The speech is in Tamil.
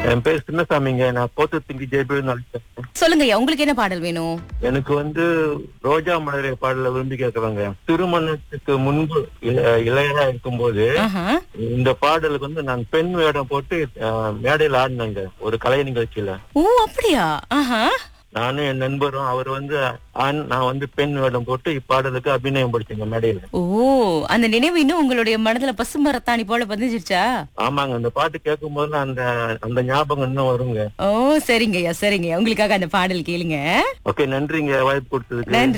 என் பேர் சின்னசாமிங்க நான் கோத்தத்திங்கி ஜெயபிரன் சொல்லுங்க ஐயா உங்களுக்கு என்ன பாடல் வேணும் எனக்கு வந்து ரோஜா மலரை பாடல விரும்பி கேட்கறாங்க திருமணத்துக்கு முன்பு இள- இளையரா இருக்கும்போது ஆஹா. இந்த பாடலுக்கு வந்து நான் பெண் வேடம் போட்டு அஹ், மேடையில் ஆடினேங்க ஒரு கலை நிகழ்ச்சியில ஓ அப்படியா ஆஹா நானும் என் நண்பரும் அவர் வந்து ஆண் நான் வந்து பெண் வேடம் போட்டு இப்பாடலுக்கு அபிநயம் படிச்சேங்க மேடையில ஓ அந்த நினைவு இன்னும் உங்களுடைய மனதுல பசுமரத்தாணி போல பதிஞ்சிருச்சா ஆமாங்க அந்த பாட்டு கேட்கும் போது அந்த அந்த ஞாபகம் இன்னும் வருங்க ஓ சரிங்க ஐயா சரிங்க ஐயா. உங்களுக்காக அந்த பாடல் கேளுங்க ஓகே நன்றிங்க வாய்ப்பு கொடுத்ததுக்கு நன்றி